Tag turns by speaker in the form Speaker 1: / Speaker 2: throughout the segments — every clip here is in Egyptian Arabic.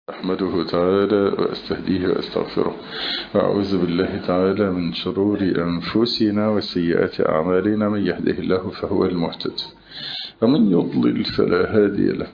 Speaker 1: أحمده تعالى وأستهديه وأستغفره وأعوذ بالله تعالى من شرور أنفسنا وسيئات أعمالنا من يهده الله فهو المهتد ومن يضلل فلا هادي له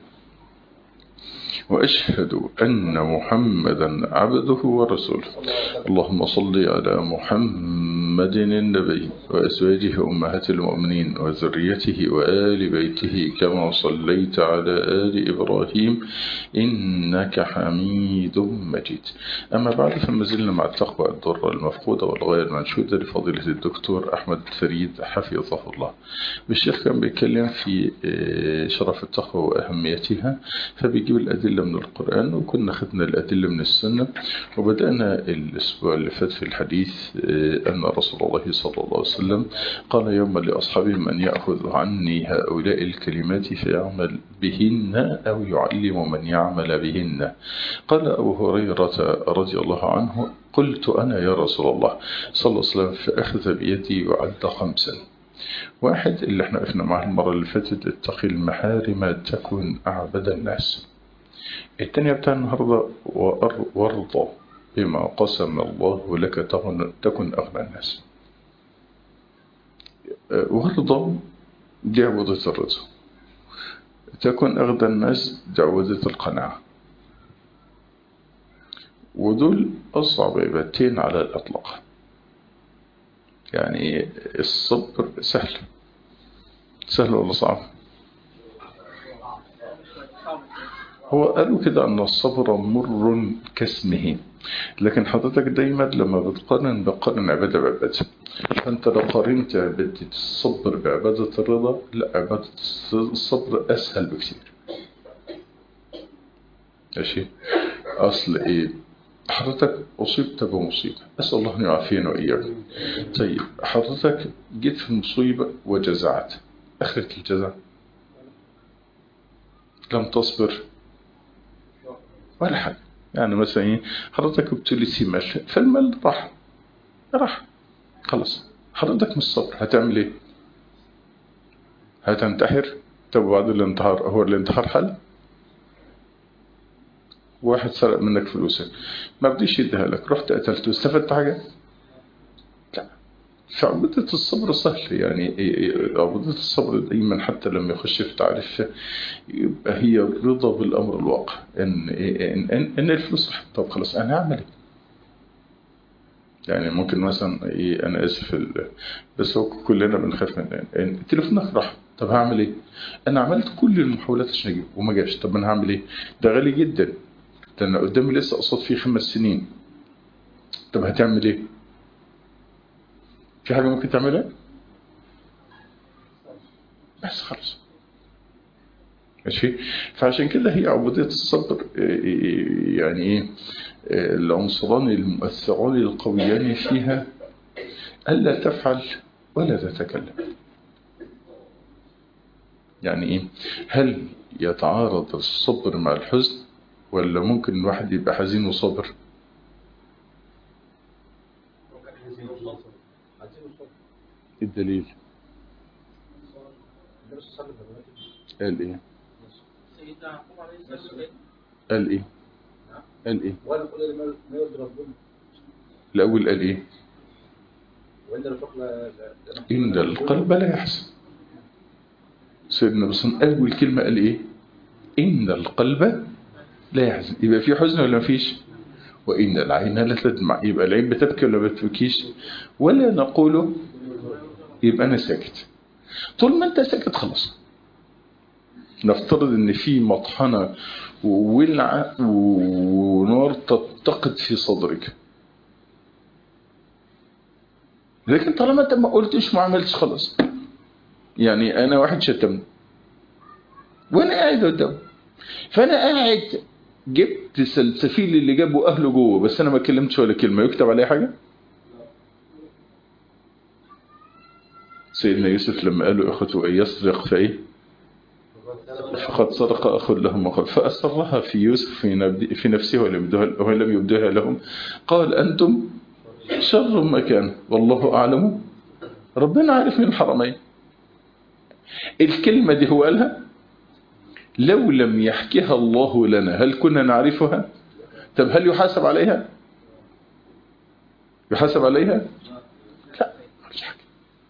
Speaker 1: وأشهد أن محمدا عبده ورسوله اللهم صل على محمد النبي وأزواجه أمهات المؤمنين وذريته وآل بيته كما صليت على آل إبراهيم إنك حميد مجيد أما بعد فما زلنا مع التقوى الضرة المفقودة والغاية المنشودة لفضيلة الدكتور أحمد فريد حفظه الله والشيخ كان بيتكلم في شرف التقوى وأهميتها فبيجيب الأدلة من القرآن وكنا خدنا الأدلة من السنة وبدأنا الأسبوع اللي فات في الحديث أن رسول الله صلى الله عليه وسلم قال يوما لأصحابه من يأخذ عني هؤلاء الكلمات فيعمل بهن أو يعلم من يعمل بهن قال أبو هريرة رضي الله عنه قلت أنا يا رسول الله صلى الله عليه وسلم فأخذ بيدي وعد خمسا واحد اللي احنا قفنا معه المرة اللي فاتت اتقي المحارم تكن أعبد الناس التانية بتاع النهاردة وارضى بما قسم الله لك تكن أغنى الناس وارضى دي عبودة الرضا تكن أغنى الناس دي عبودة القناعة ودول أصعب عبادتين على الأطلاق يعني الصبر سهل سهل ولا صعب هو قالوا كده أن الصبر مر كاسمه لكن حضرتك دايما لما بتقارن بقارن عبادة بعبادة فأنت لو قارنت عبادة الصبر بعبادة الرضا لا عبادة الصبر أسهل بكثير ماشي أصل إيه حضرتك أصبت بمصيبة أسأل الله أن يعافينا وإياك طيب حضرتك جيت في المصيبة وجزعت أخرة الجزع لم تصبر ولا حاجة يعني مثلا ايه حضرتك ابتليتي مال فالمال راح راح خلاص حضرتك مش صبر هتعمل ايه هتنتحر طب بعد الانتحار هو الانتحار حل واحد سرق منك فلوسك ما بديش يديها لك رحت قتلته استفدت حاجة لا فعبودة الصبر سهل يعني عبودة الصبر دايما حتى لما يخش في تعريف يبقى هي الرضا بالأمر الواقع إن, إن, إن, إن الفلوس راح طب خلاص أنا هعمل إيه يعني ممكن مثلا إيه أنا آسف بس هو كلنا بنخاف من إن تليفونك راح طب هعمل إيه أنا عملت كل المحاولات عشان أجيبه وما جاش طب أنا هعمل إيه ده غالي جدا ده أنا قدامي لسه قصاد فيه خمس سنين طب هتعمل إيه في حاجة ممكن تعملها بس خلاص ماشي فعشان كده هي عبودية الصبر يعني ايه العنصران المؤثران القويان فيها ألا تفعل ولا تتكلم يعني ايه هل يتعارض الصبر مع الحزن ولا ممكن الواحد يبقى حزين وصبر الدليل قال ايه قال ايه قال ايه الاول قال ايه ان القلب لا يحزن سيدنا بصن اول كلمه قال ايه ان القلب لا يحزن يبقى في حزن ولا مفيش وان العين لا تدمع يبقى العين بتبكي ولا بتبكيش ولا نقول يبقى أنا ساكت طول ما أنت ساكت خلاص نفترض أن في مطحنة وولعة ونار تتقد في صدرك لكن طالما أنت ما قلتش ما عملتش خلاص يعني أنا واحد شتمني وأنا قاعد قدامه فأنا قاعد جبت سلسفيل اللي جابه أهله جوه بس أنا ما كلمتش ولا كلمة يكتب عليه حاجة؟ سيدنا يوسف لما قالوا أخته أن يسرق فإيه فقد سرق أخ لهم وقال فأسرها في يوسف في نفسه ولم يبدها لهم قال أنتم شر مكان والله أعلم ربنا عارف من الحرمين الكلمة دي هو قالها لو لم يحكيها الله لنا هل كنا نعرفها طب هل يحاسب عليها يحاسب عليها لا مش حاجة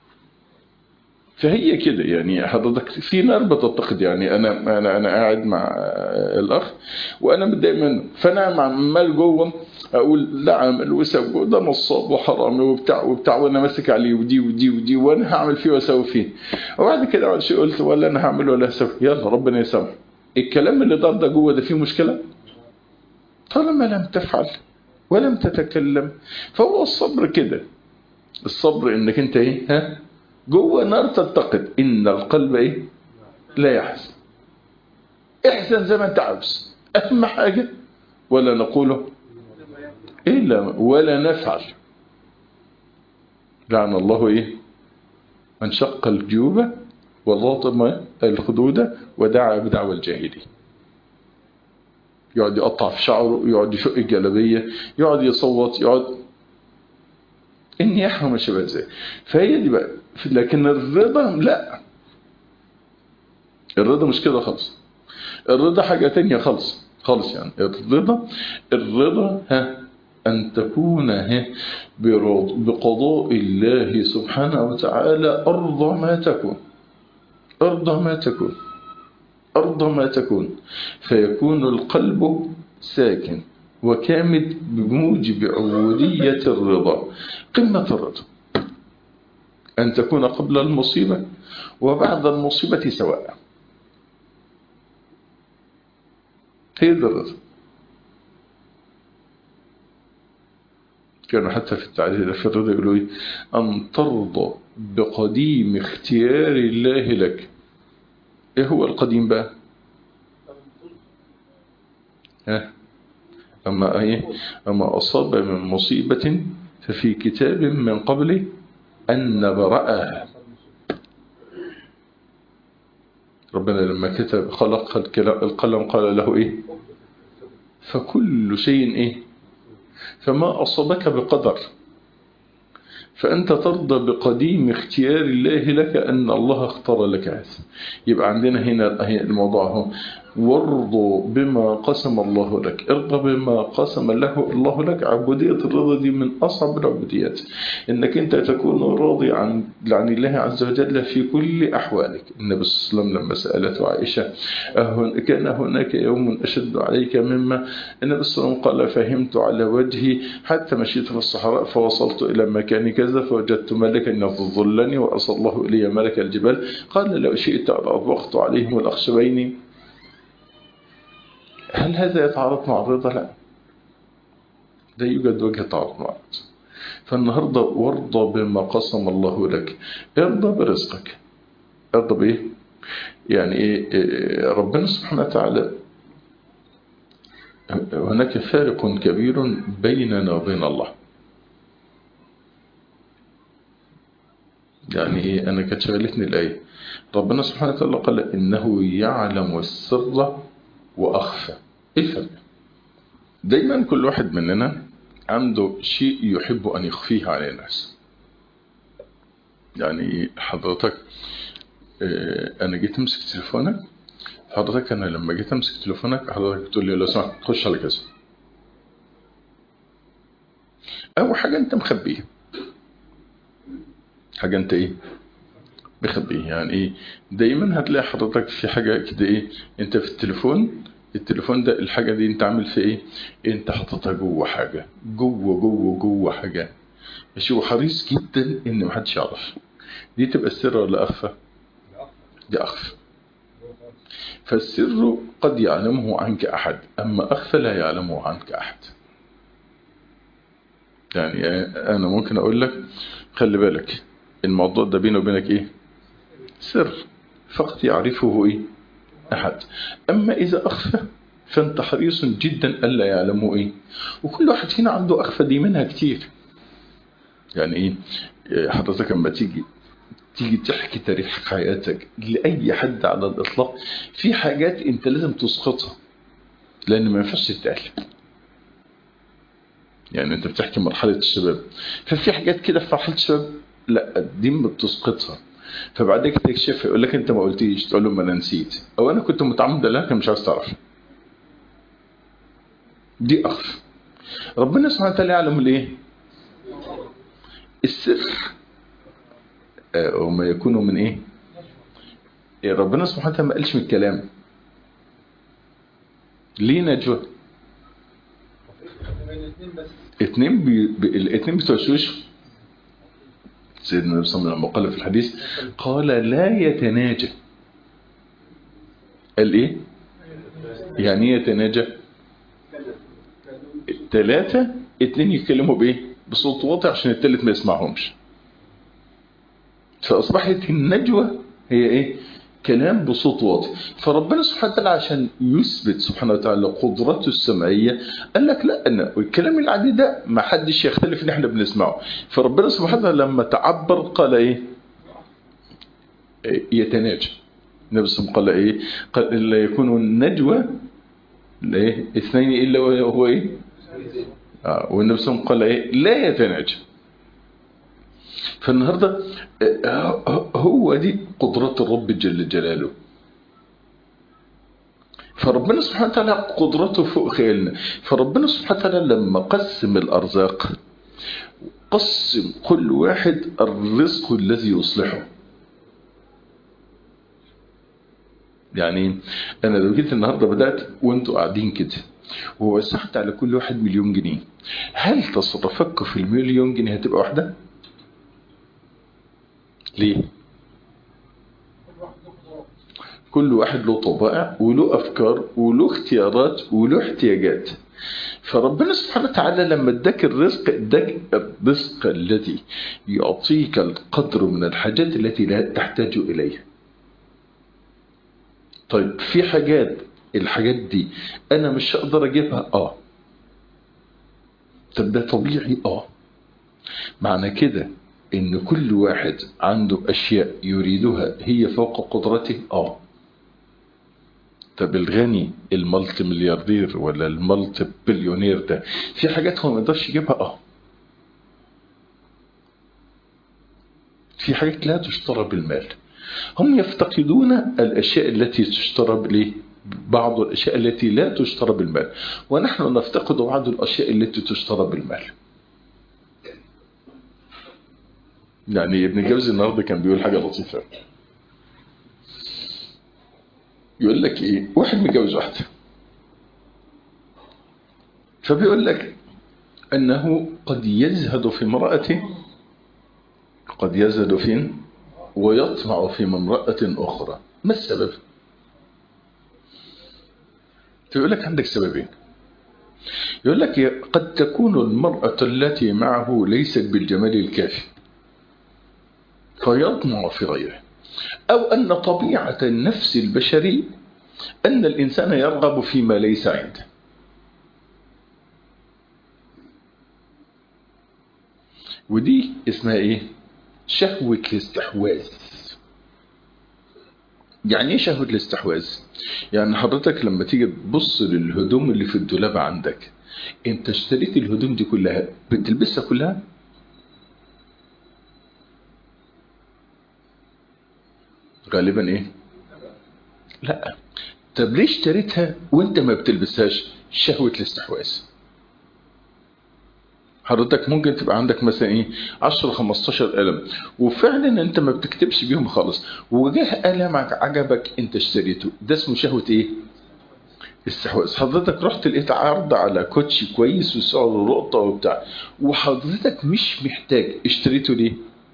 Speaker 1: فهي كده يعني حضرتك في نار بتتقد يعني انا انا انا قاعد مع الاخ وانا متضايق منه فانا عمال جوه اقول لا عمل وسوي ده نصاب وحرامي وبتاع وبتاع وانا ماسك عليه ودي ودي ودي وانا هعمل فيه واسوي فيه وبعد كده بعد شيء قلت ولا انا هعمل ولا هسوي يلا ربنا يسامح الكلام اللي ضرب ده جوه ده فيه مشكله طالما لم تفعل ولم تتكلم فهو الصبر كده الصبر انك انت ايه ها جوه نار تتقد ان القلب ايه لا يحزن احزن زي ما انت عاوز اهم حاجه ولا نقوله الا ولا نفعل لعن الله ايه من شق الجيوب ولاطم الخدود ودعا بدعوى الجاهلي يقعد يقطع في شعره يقعد يشق الجلابيه يقعد يصوت يقعد النياحه وما شابه ذلك فهي دي بقى لكن الرضا لا الرضا مش كده خالص الرضا حاجه تانية خالص خالص يعني الرضا الرضا ها أن تكون ها بقضاء الله سبحانه وتعالى أرضى ما تكون أرضى ما تكون أرضى ما تكون فيكون القلب ساكن وكامل بموجب عبودية الرضا قمة الرضا أن تكون قبل المصيبة وبعد المصيبة سواء هي الرضا كانوا حتى في التعليل في الرضا يقولوا إيه؟ أن ترضى بقديم اختيار الله لك إيه هو القديم بقى ها أما إيه أما أصاب من مصيبة ففي كتاب من قبل أن نبرأها ربنا لما كتب خلق القلم قال له إيه فكل شيء إيه فما أصابك بقدر فأنت ترضى بقديم اختيار الله لك أن الله اختار لك هذا يبقى عندنا هنا الموضوع هو وارضوا بما قسم الله لك ارضى بما قسم له الله لك عبودية الرضا دي من أصعب العبوديات إنك أنت تكون راضي عن عن الله عز وجل في كل أحوالك النبي صلى الله عليه وسلم لما سألته عائشة كان هناك يوم أشد عليك مما النبي صلى الله عليه وسلم قال فهمت على وجهي حتى مشيت في الصحراء فوصلت إلى مكان كذا فوجدت ملكا يظلني وأصل الله إلي ملك الجبال قال لو شئت لأطبقت عليهم الأخشبين هل هذا يتعارض مع الرضا لا لا يوجد وجه تعارض مع الرضا فالنهاردة وارضى بما قسم الله لك ارضى برزقك ارضى بايه يعني ايه ربنا سبحانه وتعالى هناك فارق كبير بيننا وبين الله يعني ايه انا كانت شغلتني الايه ربنا سبحانه وتعالى قال انه يعلم السر وأخفى إيه الفرق دايما كل واحد مننا عنده شيء يحب أن يخفيه على الناس يعني حضرتك أنا جيت أمسك تليفونك حضرتك أنا لما جيت أمسك تليفونك حضرتك بتقول لي لو سمحت خش على كذا أول حاجة أنت مخبيها حاجة أنت إيه مخبيه يعني ايه دايما هتلاقي حضرتك في حاجة كده ايه انت في التليفون التليفون ده الحاجة دي انت عامل في ايه انت حاططها جوه حاجة جوه جوه جوه حاجة ماشي وحريص جدا ان محدش يعرف دي تبقى السر ولا اخفى دي اخفى فالسر قد يعلمه عنك احد اما اخفى لا يعلمه عنك احد يعني انا ممكن اقول لك خلي بالك الموضوع ده بينه وبينك ايه سر فقط يعرفه إيه؟ أحد أما إذا أخفى فأنت حريص جدا ألا يعلمه إيه وكل واحد فينا عنده أخفى دي منها كتير يعني إيه حضرتك لما تيجي تيجي تحكي تاريخ حياتك لأي حد على الإطلاق في حاجات أنت لازم تسقطها لأن ما ينفعش تتقال يعني أنت بتحكي مرحلة الشباب ففي حاجات كده في مرحلة الشباب لا دي بتسقطها فبعد كده تكشف يقول لك انت ما قلتيش تقول له ما انا نسيت او انا كنت متعمد لكن مش عايز تعرف دي أخف ربنا سبحانه وتعالى يعلم الايه السر آه، وما يكون من ايه إيه، ربنا سبحانه وتعالى ما قالش من الكلام ليه نجوى اتنين بي... ب... الاتنين بتوشوشوا سيدنا النبي صلى الله عليه وسلم قال في الحديث قال لا يتناجى قال ايه يعني ايه يتناجى التلاتة اتنين يتكلموا بايه بصوت واطي عشان التالت ما يسمعهمش فاصبحت النجوى هي ايه كلام بصوت واطي فربنا سبحانه وتعالى عشان يثبت سبحانه وتعالى قدرته السمعية قال لك لا أن الكلام العادي ده ما حدش يختلف ان احنا بنسمعه فربنا سبحانه وتعالى لما تعبر قال ايه إيه، يتناجى النبي صلى الله عليه وسلم قال ايه قال لا يكون النجوى ايه اثنين الا وهو ايه آه والنبي صلى الله عليه وسلم قال ايه لا يتناجى فالنهاردة آه، هو دي قدرات الرب جل جلاله فربنا سبحانه وتعالى قدرته فوق خيالنا فربنا سبحانه وتعالى لما قسم الأرزاق قسم كل واحد الرزق الذي يصلحه يعني أنا لو جيت النهاردة بدأت وانتوا قاعدين كده ووسعت على كل واحد مليون جنيه هل تصرفك في المليون جنيه هتبقى واحدة؟ ليه؟ كل واحد له طبائع وله أفكار وله اختيارات وله احتياجات فربنا سبحانه وتعالى لما اداك الرزق اداك الرزق الذي يعطيك القدر من الحاجات التي لا تحتاج إليها طيب في حاجات الحاجات دي أنا مش هقدر أجيبها آه طب ده طبيعي آه معنى كده ان كل واحد عنده اشياء يريدها هي فوق قدرته اه طب الغني المالتي ملياردير ولا المالتي بليونير ده في حاجات هو ما يقدرش يجيبها اه في حاجات لا تشترى بالمال هم يفتقدون الاشياء التي تشترى بالايه بعض الاشياء التي لا تشترى بالمال ونحن نفتقد بعض الاشياء التي تشترى بالمال يعني ابن الجوزي النهارده كان بيقول حاجه لطيفه يقول لك ايه واحد متجوز واحده فبيقول لك انه قد يزهد في امراته قد يزهد فين ويطمع في امراه اخرى ما السبب فيقول لك عندك سببين يقول لك قد تكون المرأة التي معه ليست بالجمال الكافي فيطمع في غيره أو أن طبيعة النفس البشري أن الإنسان يرغب فيما ليس عنده ودي اسمها إيه شهوة الاستحواذ يعني ايه شهوة الاستحواذ يعني حضرتك لما تيجي تبص للهدوم اللي في الدولاب عندك انت اشتريت الهدوم دي كلها بتلبسها كلها غالبا ايه لا طب ليه اشتريتها وانت ما بتلبسهاش شهوة الاستحواذ حضرتك ممكن تبقى عندك مثلا ايه 10 15 قلم وفعلا انت ما بتكتبش بيهم خالص وجاه قلم عجبك انت اشتريته ده اسمه شهوة ايه استحواذ حضرتك رحت لقيت عرض على كوتشي كويس وسعره نقطة وبتاع وحضرتك مش محتاج اشتريته ليه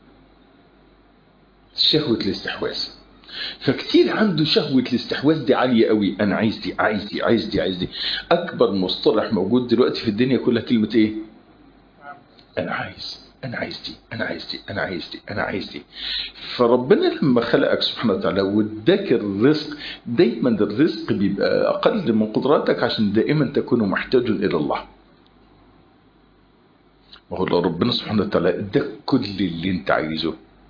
Speaker 1: شهوة الاستحواذ فكتير عنده شهوة الاستحواذ دي عالية قوي انا عايز دي عايز دي عايز دي عايز دي اكبر مصطلح موجود دلوقتي في الدنيا كلها كلمة ايه انا عايز انا عايز دي انا عايز دي انا عايز دي انا عايز دي فربنا لما خلقك سبحانه وتعالى واداك الرزق دايما الرزق بيبقى اقل من قدراتك عشان دائما تكون محتاج الى الله وهو لو ربنا سبحانه وتعالى اداك كل اللي انت عايزه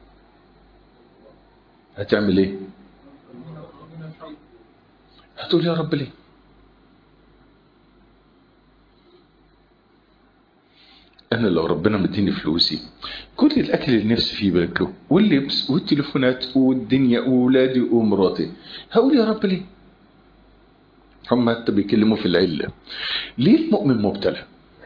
Speaker 1: هتعمل ايه هتقول يا رب ليه انا لو ربنا مديني فلوسي كل الاكل اللي نفسي فيه باكله واللبس والتليفونات والدنيا واولادي ومراتي هقول يا رب ليه هم حتى بيكلموا في العلة ليه المؤمن مبتلى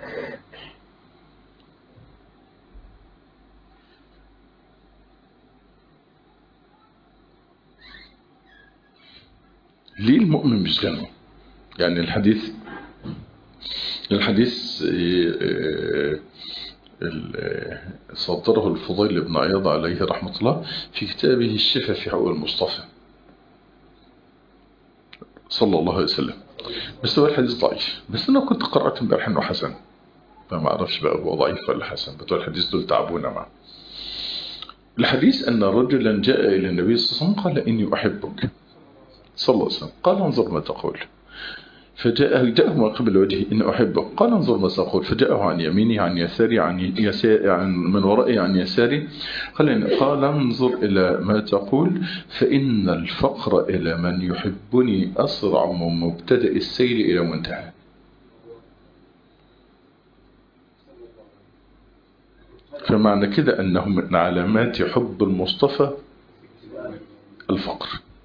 Speaker 1: ليه المؤمن مش جنة يعني الحديث الحديث صدره الفضيل بن عياض عليه رحمة الله في كتابه الشفاء في حقوق المصطفى صلى الله عليه وسلم بس هو الحديث ضعيف بس انا كنت قرأت امبارح انه حسن فما اعرفش بقى هو ضعيف ولا حسن بتوع الحديث دول تعبونا معه الحديث ان رجلا جاء الى النبي صلى الله عليه وسلم قال اني احبك صلى الله عليه وسلم قال انظر ما تقول فجاءه جاءه من قبل وجهه إن أحبك قال انظر ما سأقول فجاءه عن يمينه عن يساري عن يساري عن من ورائه عن يساري قال قال انظر إلى ما تقول فإن الفقر إلى من يحبني أسرع من مبتدأ السير إلى منتهى فمعنى كده أنه من علامات حب المصطفى الفقر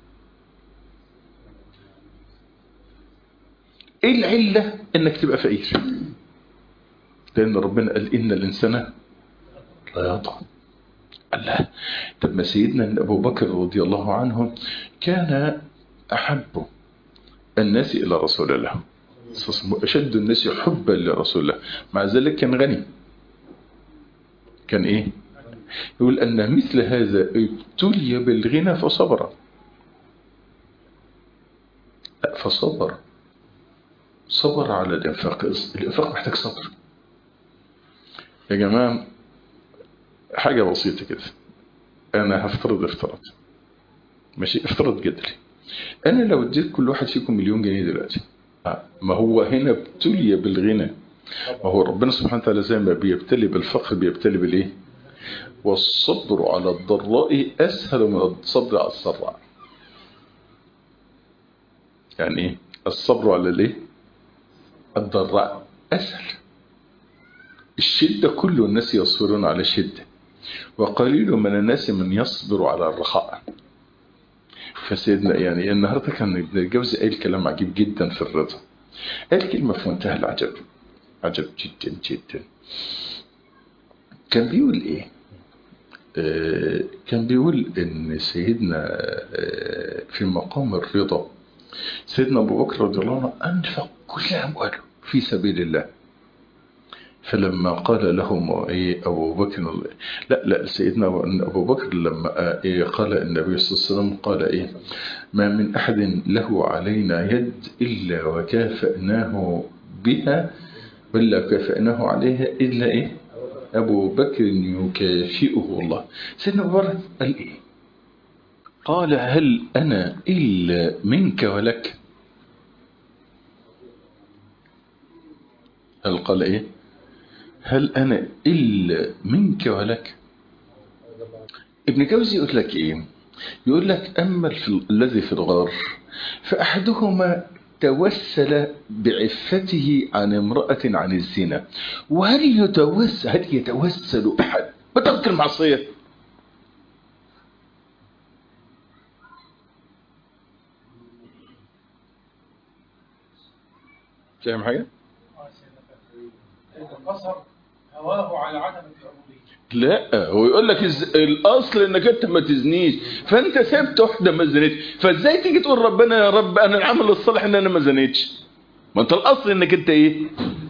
Speaker 1: ايه العلة انك تبقى فقير لان ربنا قال ان الانسان لا يطغى الله طب ما سيدنا ابو بكر رضي الله عنه كان احب الناس الى رسول الله اشد الناس حبا لرسول الله مع ذلك كان غني كان ايه يقول ان مثل هذا ابتلي بالغنى فصبر لا فصبر صبر على الإنفاق الإنفاق محتاج صبر يا جماعة حاجة بسيطة كده أنا هفترض افتراض ماشي افترض جدلي أنا لو اديت كل واحد فيكم مليون جنيه دلوقتي ما هو هنا ابتلي بالغنى ما هو ربنا سبحانه وتعالى زي ما بيبتلي بالفقر بيبتلي بالايه والصبر على الضراء أسهل من الصبر على السراء يعني ايه الصبر على الايه الضراء أسهل الشدة كل الناس يصبرون على الشدة وقليل من الناس من يصبر على الرخاء فسيدنا يعني النهاردة كان ابن الجوزي قال كلام عجيب جدا في الرضا قال كلمة في منتهى العجب عجب جدا جدا كان بيقول ايه آه كان بيقول ان سيدنا آه في مقام الرضا سيدنا أبو بكر رضي الله عنه أنفق كل أمواله في سبيل الله فلما قال لهم إيه أبو بكر لا لا سيدنا أبو بكر لما إيه قال النبي صلى الله عليه وسلم قال إيه ما من أحد له علينا يد إلا وكافأناه بها ولا كافأناه عليها إلا إيه أبو بكر يكافئه الله سيدنا أبو بكر قال إيه قال هل أنا إلا منك ولك هل قال إيه هل أنا إلا منك ولك ابن جوزي يقول لك إيه يقول لك أما الذي في الغار فأحدهما توسل بعفته عن امرأة عن الزنا وهل يتوسل هل يتوسل أحد بترك المعصية فاهم حاجة؟
Speaker 2: هواه على عدم العبودية
Speaker 1: لا هو يقول لك إز... الاصل انك انت ما تزنيش فانت سبت واحده ما زنيتش فازاي تيجي تقول ربنا يا رب انا العمل الصالح ان انا ما زنيتش ما انت الاصل انك انت ايه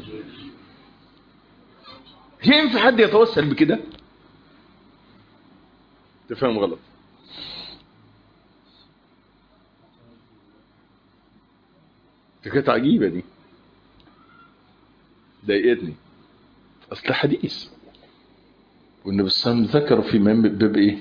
Speaker 1: ينفع حد يتوسل بكده تفهم غلط دي كانت عجيبه دي ضايقتني اصل حديث والنبي صلى الله عليه وسلم ذكر في باب ايه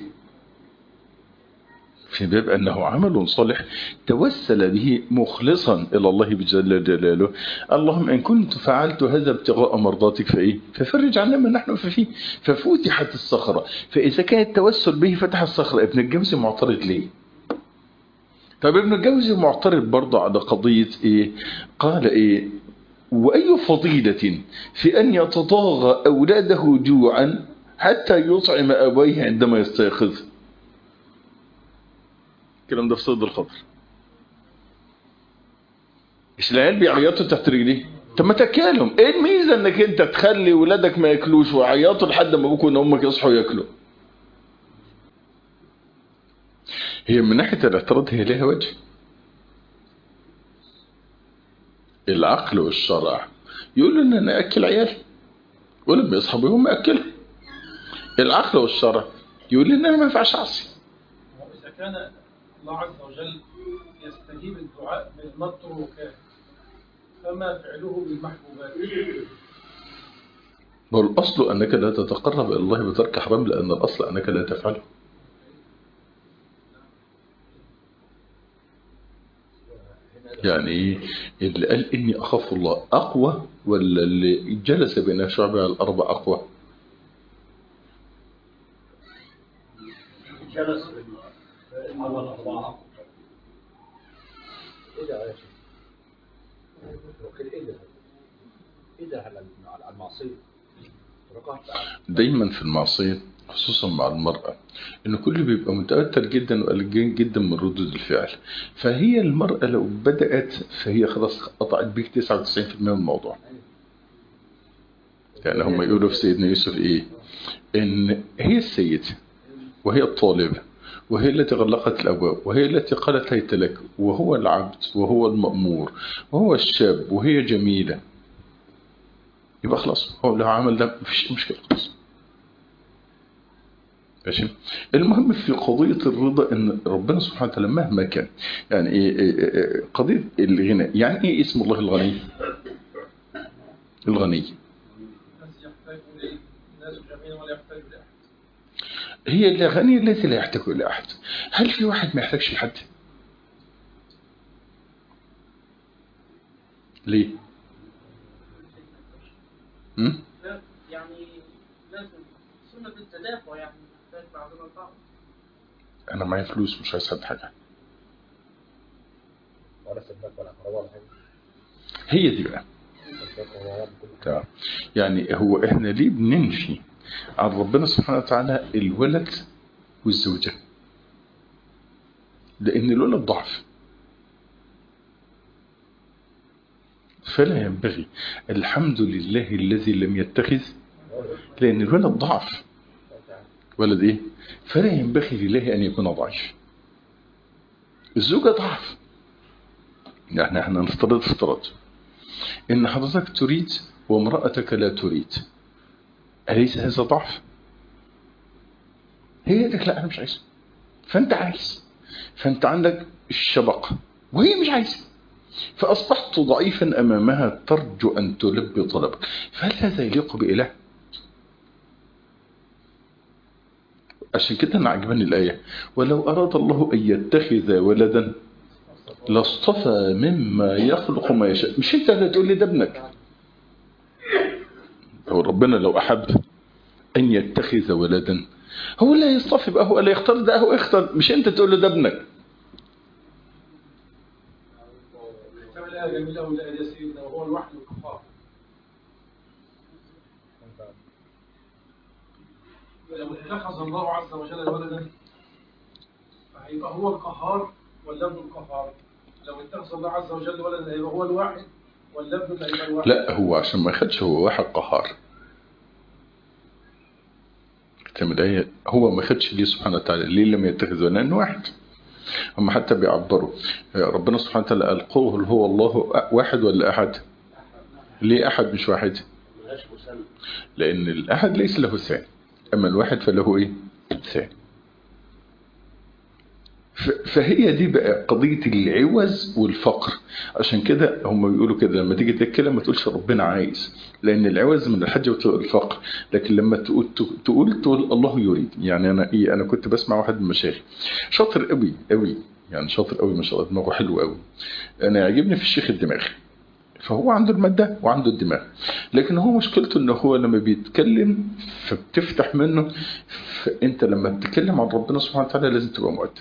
Speaker 1: في باب انه عمل صالح توسل به مخلصا الى الله جل جلاله اللهم ان كنت فعلت هذا ابتغاء مرضاتك فايه ففرج عنا ما نحن فيه ففتحت الصخره فاذا كان التوسل به فتح الصخره ابن الجوزي معترض ليه طب ابن الجوزي معترض برضه على قضيه ايه قال ايه واي فضيله في ان يتطاغى اولاده جوعا حتى يطعم أبويه عندما يستيقظ الكلام ده في صيد الخضر مش العيال بيعيطوا تحت رجليه طب ما تاكلهم ايه الميزه انك انت تخلي ولادك ما ياكلوش ويعيطوا لحد ما ابوك وامك يصحوا ياكلوا هي من ناحيه الاعتراض هي لها وجه العقل والشرع يقول ان انا اكل عيالي ولما يصحوا بيهم اكلهم العقل والشرع يقول ان انا ما ينفعش اعصي
Speaker 2: وإذا كان الله عز وجل يستجيب الدعاء بالمتروكات فما فعله بالمحبوبات
Speaker 1: والأصل أنك لا تتقرب إلى الله بترك حرام لأن الأصل أنك لا تفعله يعني اللي قال إني أخاف الله أقوى ولا اللي جلس بين الشعب على الأرض أقوى
Speaker 3: جلس أول أربعة إيه ده يا شيخ؟ وكيل إيه ده؟ إيه ده على على المعصية؟ رقعت
Speaker 1: دايما في المعصية خصوصا مع المرأة إن كل بيبقى متأثر جدا وقلقان جدا من ردود الفعل فهي المرأة لو بدأت فهي خلاص قطعت بيك 99% من الموضوع يعني هم يقولوا في سيدنا يوسف إيه إن هي السيدة وهي الطالبة وهي التي غلقت الأبواب وهي التي قالت هيت لك وهو العبد وهو المأمور وهو الشاب وهي جميلة يبقى خلاص هو لو عمل ده مفيش مشكلة خلاص ماشي المهم في قضية الرضا ان ربنا سبحانه وتعالى مهما كان يعني إيه إيه إيه قضية الغنى يعني ايه اسم الله الغني الغني
Speaker 2: الناس يحتاج إليه الناس جميعا ولا يحتاج لأحد
Speaker 1: هي الغني الذي لا يحتاج إلى أحد هل في واحد ما يحتاجش لحد ليه م?
Speaker 4: لا يعني لازم سنة التدافع يعني محتاج بعضنا البعض
Speaker 1: انا معايا فلوس مش عايز حد حاجة
Speaker 3: ولا سباك ولا كهرباء ولا حاجة
Speaker 1: هي دي بقى
Speaker 3: سباك ولا كل حاجة
Speaker 1: تمام يعني هو احنا ليه بننفي عن ربنا سبحانه وتعالى الولد والزوجة لان الولد ضعف فلا ينبغي الحمد لله الذي لم يتخذ لان الولد ضعف ولد ايه فلا ينبغي لله ان يكون ضعيف الزوجة ضعف يعني احنا نفترض افتراض ان حضرتك تريد وامرأتك لا تريد أليس هذا ضعف هي لك لا أنا مش عايز فأنت عايز فأنت عندك الشبقة وهي مش عايزة فأصبحت ضعيفا أمامها ترجو أن تلبي طلبك فهل هذا يليق بإله عشان كده أنا عجباني الآية ولو أراد الله أن يتخذ ولدا لاصطفى مما يخلق ما يشاء مش انت اللي تقول لي ده ابنك هو ربنا لو أحب أن يتخذ ولدا هو اللي يصطفي بقى هو اللي يختار ده هو يختار مش انت تقول له ده ابنك
Speaker 2: كتاب الآية جميلة ولا يا سيدنا وهو الوحد القهار لو اتخذ الله عز وجل ولدا فهيبقى هو القهار ولا ابن القهار لو اتخذ الله عز وجل ولدا هيبقى هو الواحد ولا ابن هيبقى الواحد
Speaker 1: لا هو عشان ما ياخدش هو واحد قهار كتاب الآية هو ما خدش ليه سبحانه وتعالى ليه لم يتخذ ولدا واحد هم حتى بيعبروا ربنا سبحانه وتعالى قال قل هو الله واحد ولا أحد ليه أحد مش واحد
Speaker 3: ملهاش مسمى
Speaker 1: لأن الأحد ليس له ثاني أما الواحد فله إيه ثاني ف- فهي دي بقى قضية العوز والفقر عشان كده هم بيقولوا كده لما تيجي تتكلم ما تقولش ربنا عايز لأن العوز من الحج والفقر لكن لما تقول تقول تقول الله يريد يعني أنا إيه أنا كنت بسمع واحد من المشايخ شاطر قوي قوي يعني شاطر قوي ما شاء الله دماغه حلو قوي أنا يعجبني في الشيخ الدماغ فهو عنده المادة وعنده الدماغ لكن هو مشكلته ان هو لما بيتكلم فبتفتح منه فانت لما بتتكلم عن ربنا سبحانه وتعالى لازم تبقى مؤدب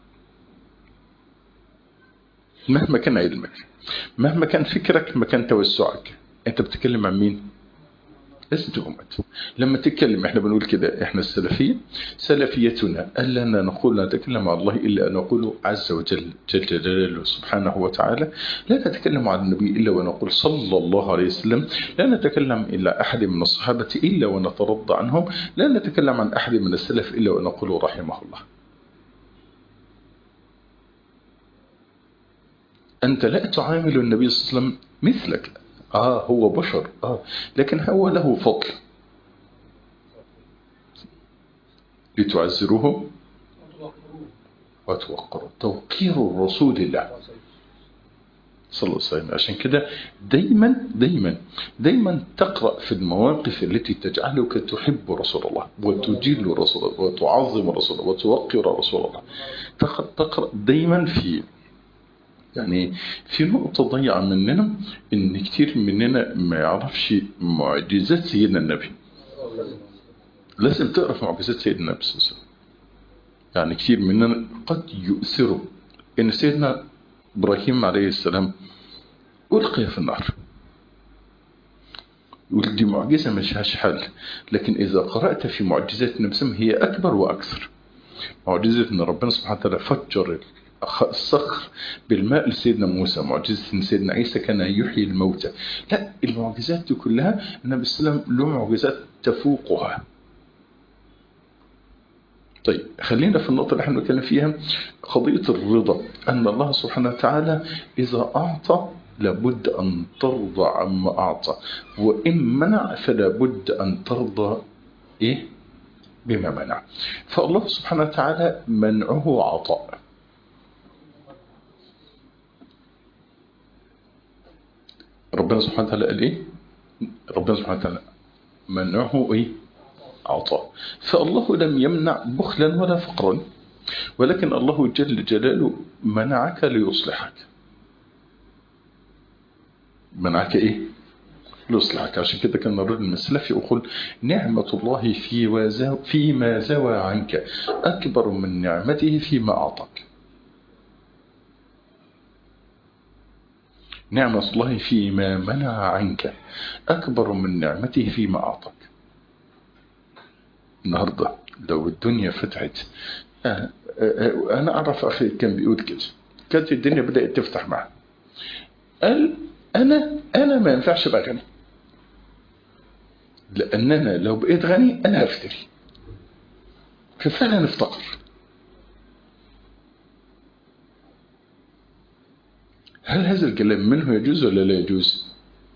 Speaker 1: مهما كان علمك مهما كان فكرك مكان توسعك انت بتتكلم عن مين لازم تبقى مؤدب لما تتكلم احنا بنقول كده احنا السلفية سلفيتنا ألا نقول نتكلم عن الله إلا أن نقول عز وجل جل جلاله سبحانه وتعالى لا نتكلم عن النبي إلا ونقول صلى الله عليه وسلم لا نتكلم إلا أحد من الصحابة إلا ونترضى عنهم لا نتكلم عن أحد من السلف إلا ونقول رحمه الله أنت لا تعامل النبي صلى الله عليه وسلم مثلك آه هو بشر آه لكن هو له فضل لتعزروه وتوقروا توقير رسول الله صلى الله عليه وسلم عشان كده دايما دايما دايما تقرأ في المواقف التي تجعلك تحب رسول الله وتجل رسول الله وتعظم رسول الله وتوقر رسول الله تقرأ, تقرأ دايما في يعني في نقطة ضيعة مننا إن كتير مننا ما يعرفش معجزات سيدنا النبي لازم تعرف معجزات سيدنا النبي صلى الله عليه وسلم يعني كتير مننا قد يؤثروا إن سيدنا إبراهيم عليه السلام ألقي في النار يقول دي معجزة مش هاش حل لكن إذا قرأت في معجزات النبي صلى الله عليه وسلم هي أكبر وأكثر معجزة أن ربنا سبحانه وتعالى فجر الصخر بالماء لسيدنا موسى معجزة سيدنا عيسى كان يحيي الموتى لا المعجزات دي كلها النبي صلى الله عليه وسلم له معجزات تفوقها طيب خلينا في النقطة اللي احنا بنتكلم فيها قضية الرضا أن الله سبحانه وتعالى إذا أعطى لابد أن ترضى عما أعطى وإن منع فلا بد أن ترضى إيه بما منع فالله سبحانه وتعالى منعه عطاء ربنا سبحانه وتعالى قال ايه ربنا سبحانه وتعالى منعه ايه عطاء فالله لم يمنع بخلا ولا فقرا ولكن الله جل جلاله منعك ليصلحك منعك ايه ليصلحك عشان كده كان الرجل السلفي يقول نعمة الله في وزا فيما زوى عنك أكبر من نعمته فيما أعطاك نعمة الله فيما منع عنك أكبر من نعمته فيما أعطاك النهاردة لو الدنيا فتحت أنا أعرف أخي كان بيقول كده كانت الدنيا بدأت تفتح معه قال أنا أنا ما ينفعش أبقى غني لأن أنا لو بقيت غني أنا هفتري ففعلا افتقر هل هذا الكلام منه يجوز ولا لا يجوز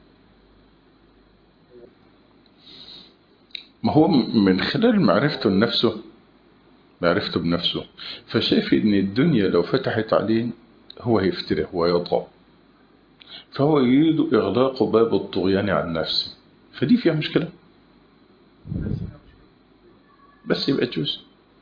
Speaker 1: ما هو من خلال معرفته لنفسه معرفته بنفسه فشايف ان الدنيا لو فتحت عليه هو هيفتري ويطغى فهو يريد إغلاق باب الطغيان عن نفسه فدي فيها مشكلة بس يبقى تجوز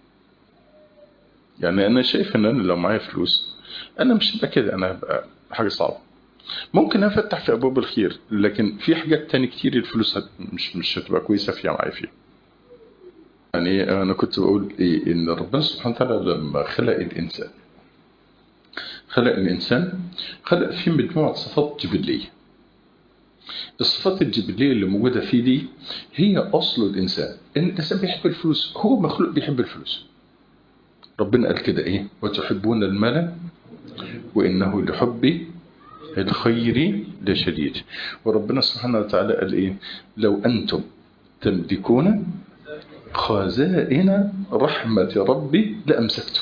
Speaker 1: يعني أنا شايف أن أنا لو معايا فلوس أنا مش هبقى كده أنا هبقى حاجة صعبة ممكن أفتح في أبواب الخير لكن في حاجات تاني كتير الفلوس هت مش مش هتبقى كويسة فيها معايا فيها يعني أنا كنت بقول إيه إن ربنا سبحانه وتعالى لما خلق الإنسان خلق الإنسان خلق فيه مجموعة صفات جبلية الصفات الجبلية اللي موجودة فيه دي هي أصل الإنسان إن الإنسان بيحب الفلوس هو مخلوق بيحب الفلوس ربنا قال كده إيه وتحبون المال وإنه لحب الخير لشديد وربنا سبحانه وتعالى قال إيه لو أنتم تملكون خزائن رحمة ربي لأمسكتم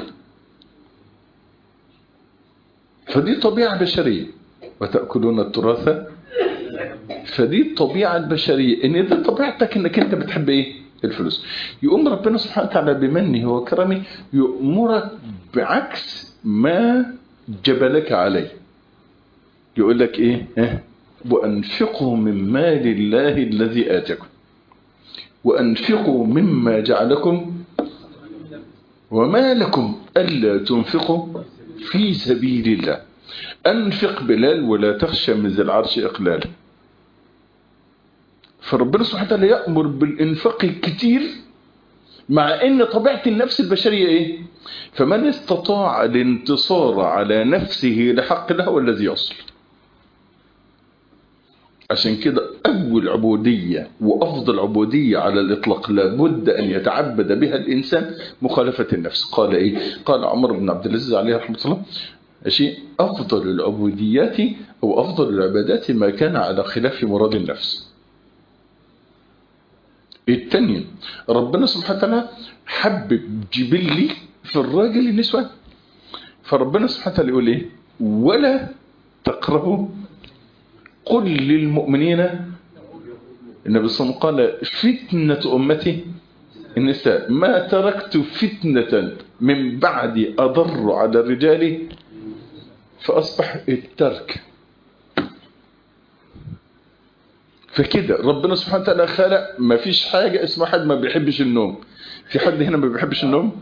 Speaker 1: فدي طبيعة بشرية وتأكلون التراث فدي الطبيعة البشرية ان دي طبيعتك انك انت بتحب ايه الفلوس يقوم ربنا سبحانه وتعالى بمنه وكرمه يأمرك بعكس ما جبلك عليه يقول لك ايه اه وأنفقوا من مال الله الذي آتكم وأنفقوا مما جعلكم وما لكم ألا تنفقوا في سبيل الله أنفق بلال ولا تخشى من ذي العرش إقلال فربنا سبحانه وتعالى يأمر بالإنفاق الكتير مع أن طبيعة النفس البشرية إيه فمن استطاع الانتصار على نفسه لحق له الذي يصل عشان كده أول عبودية وأفضل عبودية على الإطلاق لابد أن يتعبد بها الإنسان مخالفة النفس قال إيه؟ قال عمر بن عبد العزيز عليه رحمة الله شيء أفضل العبوديات أو أفضل العبادات ما كان على خلاف مراد النفس الثانية ربنا سبحانه وتعالى حبب جبلي في الراجل النسوان فربنا سبحانه وتعالى يقول إيه ولا تقربوا قل للمؤمنين النبي صلى الله عليه وسلم قال فتنة أمتي النساء ما تركت فتنة من بعد أضر على الرجال فأصبح الترك فكده ربنا سبحانه وتعالى خلق ما فيش حاجة اسمها حد ما بيحبش النوم في حد هنا ما بيحبش النوم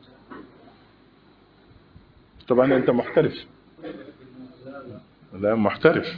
Speaker 1: طبعا انت محترف لا محترف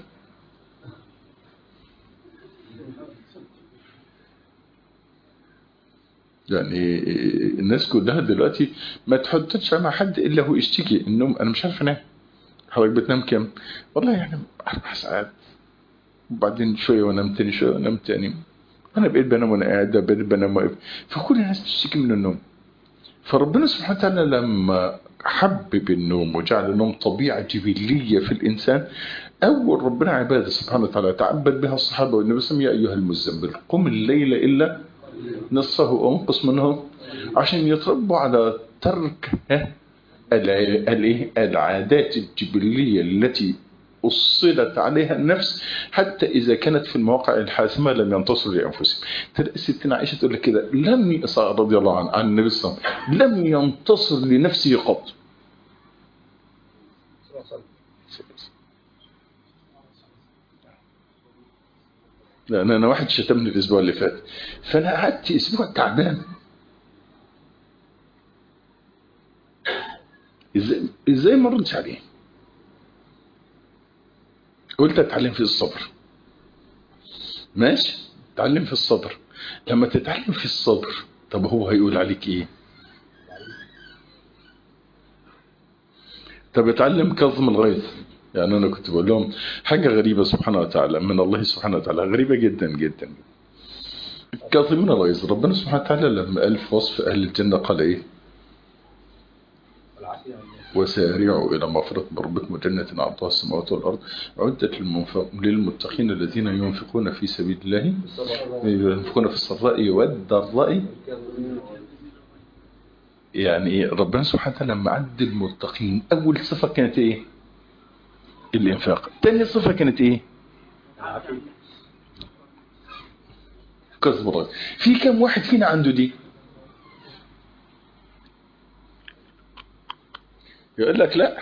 Speaker 1: يعني الناس كلها دلوقتي ما تحطش مع حد الا هو يشتكي النوم انا مش عارف انام حضرتك بتنام كام والله يعني اربع ساعات وبعدين شويه وانام تاني شويه وانام تاني انا بقيت بنام وانا قاعد بقيت بنام واقف فكل الناس بتشتكي من النوم فربنا سبحانه وتعالى لما حبب النوم وجعل النوم طبيعه جبليه في الانسان اول ربنا عباده سبحانه وتعالى تعبد بها الصحابه والنبي صلى الله عليه وسلم يا ايها المزمل قم الليل الا نصفه وانقص منه عشان يتربوا على ترك العادات الجبلية التي أصلت عليها النفس حتى إذا كانت في المواقع الحاسمة لم ينتصروا لأنفسهم تلاقي ستنا عائشة تقول لك كده لم يصع رضي الله عنه عن النبي صلى الله عليه وسلم لم ينتصر لنفسه قط لأن أنا واحد شتمني الأسبوع اللي فات فأنا قعدت أسبوع تعبان إزاي إزاي ما ردش عليه قلت أتعلم في الصبر ماشي تعلم في الصبر لما تتعلم في الصبر طب هو هيقول عليك إيه طب اتعلم كظم الغيظ يعني أنا كنت بقول لهم حاجة غريبة سبحانه وتعالى من الله سبحانه وتعالى غريبة جدا جدا كاظمين الغيظ ربنا سبحانه وتعالى لما قال في وصف أهل الجنة قال إيه وسارعوا إلى مغفرة من ربكم وجنة عرضها السماوات والأرض عدت للمتقين الذين ينفقون في سبيل الله ينفقون في السراء والضراء يعني إيه ربنا سبحانه وتعالى لما عد المتقين أول صفة كانت إيه الإنفاق تاني صفة كانت إيه كسب الرجل في كم واحد فينا عنده دي يقول لك لا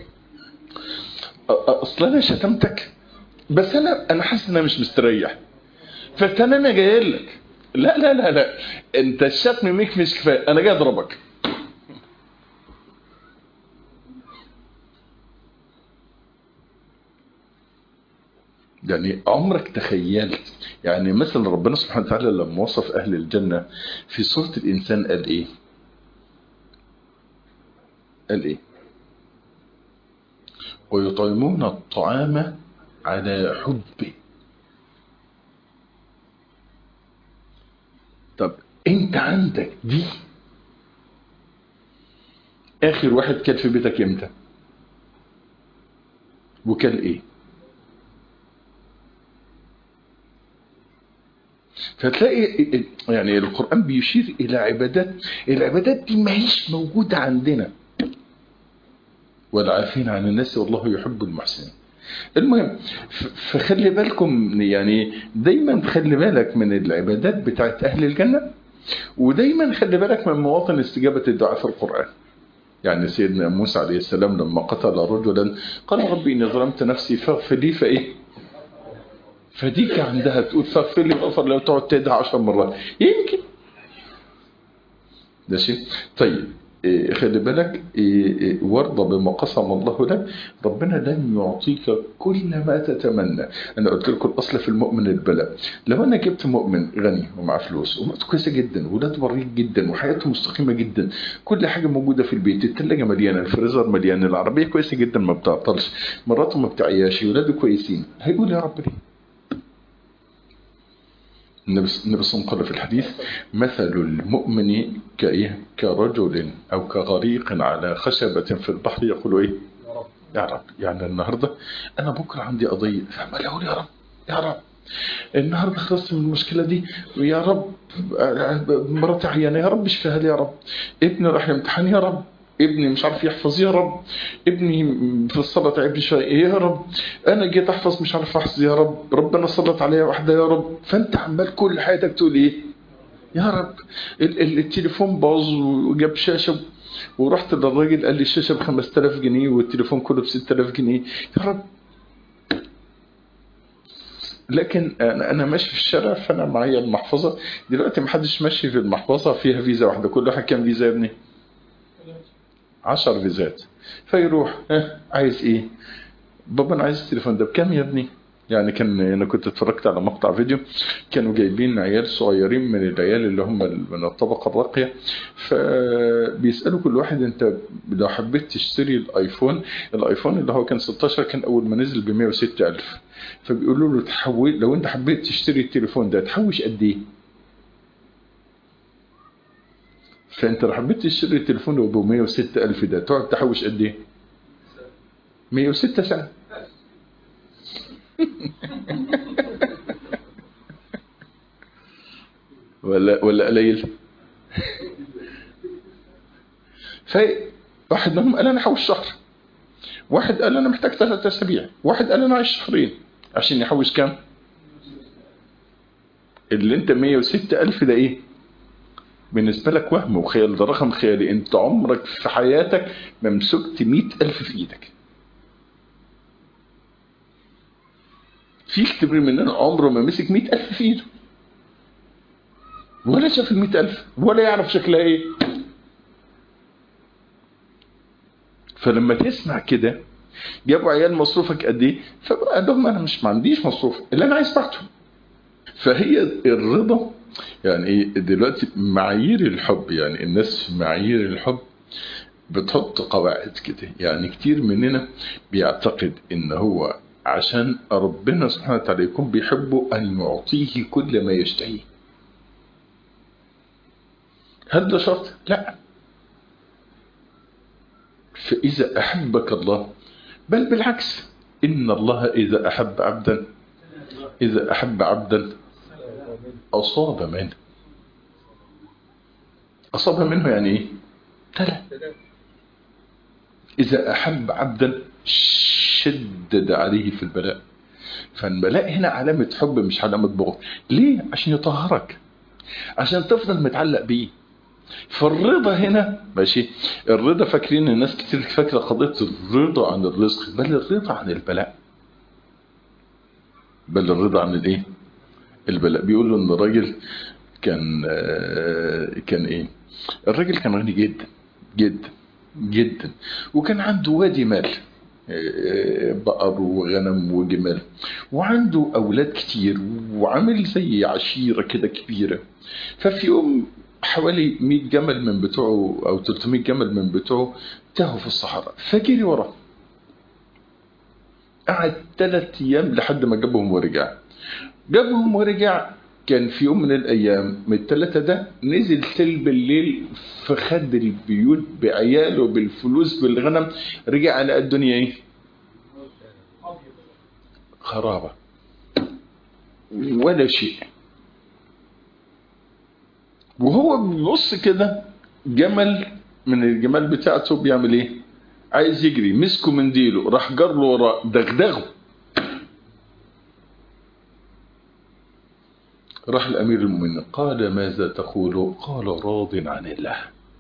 Speaker 1: اصل انا شتمتك بس انا انا حاسس ان انا مش مستريح فانا انا جاي لك لا لا لا لا انت الشتم ميك مش كفايه انا جاي اضربك يعني عمرك تخيلت يعني مثلا ربنا سبحانه وتعالى لما وصف أهل الجنة في سورة الإنسان قال إيه قال إيه ويطعمون الطعام على حبه طب انت عندك دي اخر واحد كان في بيتك امتى وكان ايه فتلاقي يعني القرآن بيشير إلى عبادات العبادات دي ما هيش موجودة عندنا والعافين عن الناس والله يحب المحسنين المهم فخلي بالكم يعني دايما خلي بالك من العبادات بتاعت أهل الجنة ودايما خلي بالك من مواطن استجابة الدعاء في القرآن يعني سيدنا موسى عليه السلام لما قتل رجلا قال ربي إني ظلمت نفسي فاغفر لي فإيه فديك عندها تقول فاغفر لي غفر لو تقعد تدعي عشر مرات يمكن ده شيء طيب إيه خلي بالك إيه إيه وارضى بما قسم الله لك ربنا لن يعطيك كل ما تتمنى انا قلت لكم الاصل في المؤمن البلاء لو انا جبت مؤمن غني ومعاه فلوس ومراته كويسه جدا وولاده بريء جدا وحياته مستقيمه جدا كل حاجه موجوده في البيت الثلاجه مليانه الفريزر مليان العربيه كويسه جدا ما بتعطلش مراته ما بتعياش ولاده كويسين هيقول يا رب ليه النبي النبي صلى الله عليه وسلم قال في الحديث مثل المؤمن كإيه كرجل أو كغريق على خشبة في البحر يقول إيه
Speaker 3: يا رب
Speaker 1: يا رب يعني النهاردة أنا بكرة عندي قضية فعمال أقول يا رب يا رب النهاردة خلصت من المشكلة دي ويا رب مراتي عيانة يا رب اشفيها لي يا رب ابني راح يمتحن يا رب ابني مش عارف يحفظ يا رب ابني في الصلاة تعبني شوية يا رب انا جيت احفظ مش عارف احفظ يا رب ربنا سلط عليا واحدة يا رب فانت عمال كل حياتك تقول ايه يا رب ال- ال- التليفون باظ وجاب شاشة ورحت للراجل قال لي الشاشة ب 5000 جنيه والتليفون كله ب 6000 جنيه يا رب لكن انا انا ماشي في الشارع فانا معايا المحفظه دلوقتي ما حدش ماشي في المحفظه فيها فيزا واحده كل واحد كام فيزا يا ابني 10 فيزات فيروح ها عايز ايه بابا انا عايز التليفون ده بكام يا ابني يعني كان انا كنت اتفرجت على مقطع فيديو كانوا جايبين عيال صغيرين من العيال اللي هم من الطبقه الراقيه فبيسالوا كل واحد انت لو حبيت تشتري الايفون الايفون اللي هو كان 16 كان اول ما نزل ب 106000 فبيقولوا له تحول لو انت حبيت تشتري التليفون ده تحوش قد ايه فانت لو حبيت تشتري التليفون اللي هو ب 106000 ده تقعد تحوش قد ايه 106 سنه ولا ولا قليل فواحد منهم قال انا حوش شهر واحد قال انا محتاج ثلاثة اسابيع واحد قال انا عايش شهرين عشان يحوش كام اللي انت 106 الف ده ايه بالنسبة لك وهم وخيال ده رقم خيالي انت عمرك في حياتك ما مسكت 100 الف في ايدك في كتير مننا عمره ما مسك 100 الف في ايده ولا شاف ال 100 الف ولا يعرف شكلها ايه فلما تسمع كده جابوا عيال مصروفك قد ايه فقال لهم انا مش ما عنديش مصروف اللي انا عايز بعته فهي الرضا يعني ايه دلوقتي معايير الحب يعني الناس في معايير الحب بتحط قواعد كده يعني كتير مننا بيعتقد ان هو عشان ربنا سبحانه وتعالى يكون بيحبه ان يعطيه كل ما يشتهيه هل ده شرط؟ لا فإذا أحبك الله بل بالعكس إن الله إذا أحب عبدا إذا أحب عبدا أصاب منه أصاب منه يعني إيه؟ تلا إذا أحب عبدا شدد عليه في البلاء فالبلاء هنا علامة حب مش علامة بغض ليه؟ عشان يطهرك عشان تفضل متعلق بيه فالرضا هنا ماشي الرضا فاكرين الناس كتير فاكره قضيه الرضا عن الرزق بل الرضا عن البلاء بل الرضا عن الايه البلاء بيقولوا ان الراجل كان آه، كان ايه الراجل كان غني جدا جدا جدا وكان عنده وادي مال آه، بقر وغنم وجمال وعنده اولاد كتير وعامل زي عشيره كده كبيره ففي يوم حوالي 100 جمل من بتوعه او 300 جمل من بتوعه تاهوا في الصحراء فجري وراه قعد ثلاث ايام لحد ما جابهم ورجع جابهم ورجع كان في يوم من الايام من الثلاثه ده نزل تل بالليل في خد البيوت بعياله بالفلوس بالغنم رجع لقى الدنيا ايه خرابه ولا شيء وهو بيبص كده جمل من الجمال بتاعته بيعمل ايه عايز يجري مسكه من ديله راح جر له وراه دغدغه راح الامير المؤمنين قال ماذا تقول قال راض عن الله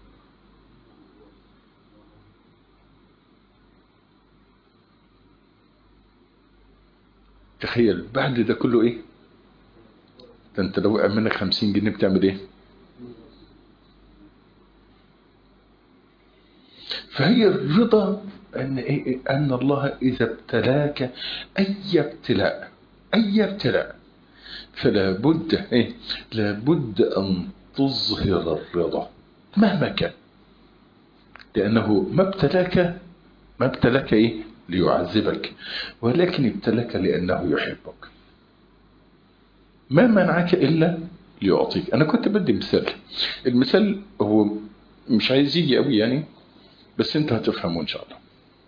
Speaker 1: تخيل بعد ده كله ايه ده انت لو وقع منك 50 جنيه بتعمل ايه فهي الرضا أن, إيه؟ أن الله إذا ابتلاك أي ابتلاء أي ابتلاء فلا بد إيه؟ لا بد أن تظهر الرضا مهما كان لأنه ما ابتلاك ما ابتلاك إيه ليعذبك ولكن ابتلاك لأنه يحبك ما منعك إلا ليعطيك أنا كنت بدي مثال المثال هو مش عايز يجي قوي يعني بس انت هتفهمه ان شاء الله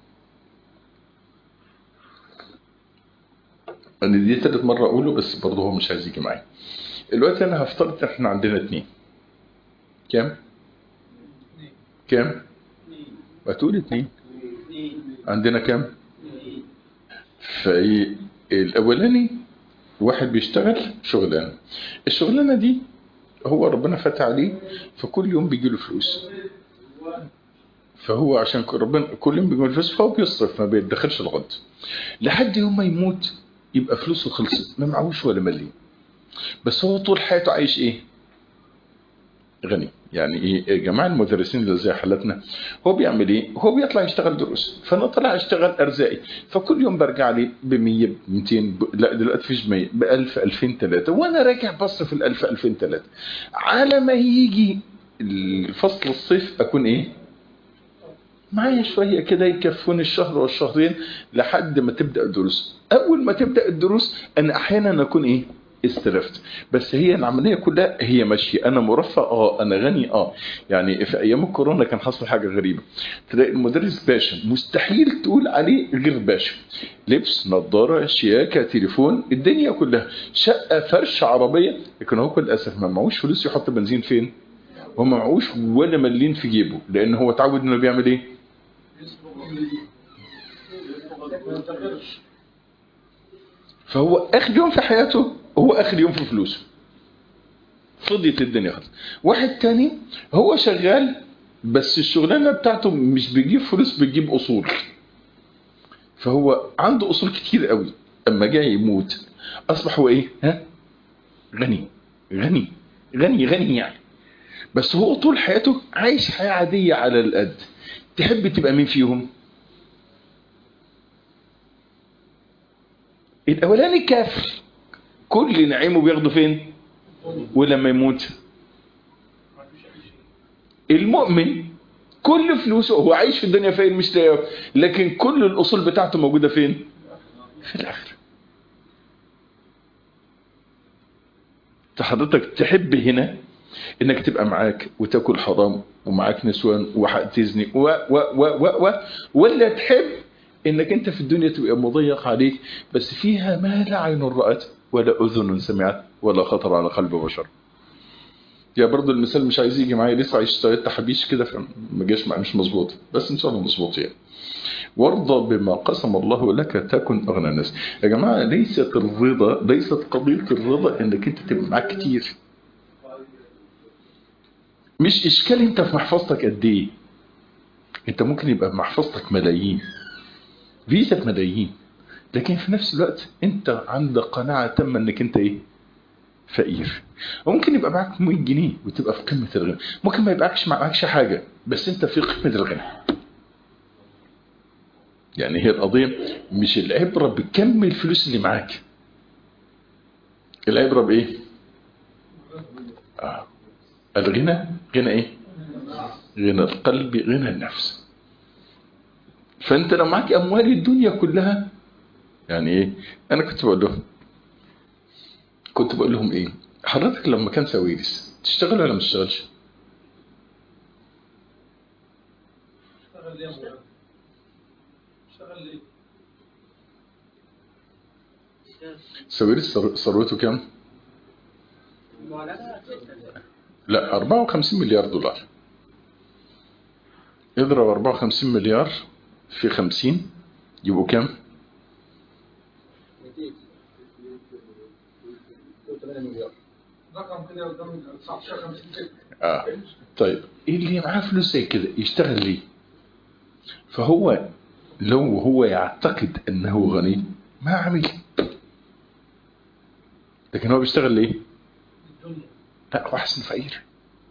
Speaker 1: انا دي تالت مرة اقوله بس برضه هو مش عايز يجي معايا دلوقتي انا هفترض ان احنا عندنا اتنين كام كام هتقول اتنين عندنا كام فايه الاولاني واحد بيشتغل شغلانه الشغلانه دي هو ربنا فتح عليه فكل يوم بيجي له فلوس فهو عشان ربنا كل يوم بيجي له فلوس فهو بيصرف ما بيدخلش الغد لحد يوم ما يموت يبقى فلوسه خلصت ما معهوش ولا مليم بس هو طول حياته عايش ايه غني يعني ايه يا جماعه المدرسين اللي زي حالتنا هو بيعمل ايه هو بيطلع يشتغل دروس فانا طلع اشتغل ارزاقي فكل يوم برجع لي ب 100 ب 200 ب... لا دلوقتي فيش 100 ب 1000 2000 3 وانا راجع بصرف ال 1000 2000 3 على ما يجي فصل الصيف اكون ايه معايا شوية كده يكفوني الشهر والشهرين لحد ما تبدأ الدروس أول ما تبدأ الدروس أنا أحيانا أكون إيه استلفت بس هي العملية كلها هي ماشية أنا مرفه آه أنا غني آه يعني في أيام الكورونا كان حصل حاجة غريبة تلاقي المدرس باشا مستحيل تقول عليه غير باشا لبس نظارة شياكة تليفون الدنيا كلها شقة فرش عربية لكن هو كل أسف ما معهوش فلوس يحط بنزين فين هو ما معهوش ولا ملين في جيبه لأن هو اتعود إنه بيعمل إيه
Speaker 2: ما ينتقلش
Speaker 1: فهو اخر يوم في حياته هو اخر يوم في فلوسه فضيت الدنيا خلاص واحد تاني هو شغال بس الشغلانه بتاعته مش بيجيب فلوس بيجيب اصول فهو عنده اصول كتير قوي اما جاي يموت اصبح هو ايه ها غني غني غني غني يعني بس هو طول حياته عايش حياه عاديه على القد تحب تبقى مين فيهم الاولاني كافر كل نعيمه بياخده فين ولما يموت
Speaker 2: ما فيش اي شيء
Speaker 1: المؤمن كل فلوسه هو عايش في الدنيا فين مش لاقيه لكن كل الاصول بتاعته موجوده فين في الاخره حضرتك تحب هنا انك تبقى معاك وتاكل حرام ومعاك نسوان وتزني و و و و و ولا تحب انك انت في الدنيا تبقى مضيق عليك بس فيها ما لا عين رأت ولا اذن سمعت ولا خطر على قلب بشر يا برضه المثال مش عايز يجي معايا لسه اشتريت تحابيش كده فما جاش معايا مش مظبوط بس ان شاء الله مظبوط يعني وارضى بما قسم الله لك تكن اغنى الناس يا جماعه ليست الرضا ليست قضيه الرضا انك انت تبقى معاك كتير مش اشكال انت في محفظتك قد ايه انت ممكن يبقى في محفظتك ملايين فيزا ملايين لكن في نفس الوقت انت عندك قناعه تامه انك انت ايه فقير وممكن يبقى معاك 100 جنيه وتبقى في قمه الغنى ممكن ما يبقاش معكش حاجه بس انت في قمه الغنى يعني هي القضيه مش العبره بكم الفلوس اللي معاك العبره بايه آه. الغنى غنى ايه غنى القلب غنى النفس فانت لو معاك اموال الدنيا كلها يعني ايه انا كنت بقول لهم كنت بقول لهم ايه حضرتك لما كان سويرس تشتغل ولا ما تشتغلش
Speaker 2: اشتغل ليه يا مولانا اشتغل ليه
Speaker 1: سويرس ثر- ثروته كام
Speaker 4: المعلنة ستة
Speaker 1: لا 54 مليار دولار اضرب 54 مليار في 50 يبقوا كام
Speaker 3: 8 مليار
Speaker 2: رقم كده قدام 19 50 كده
Speaker 1: اه طيب ايه اللي معاه فلوس زي كده يشتغل ليه فهو لو هو يعتقد انه غني ما عمل لكن هو بيشتغل ليه
Speaker 2: الدنيا
Speaker 1: لا هو احسن فقير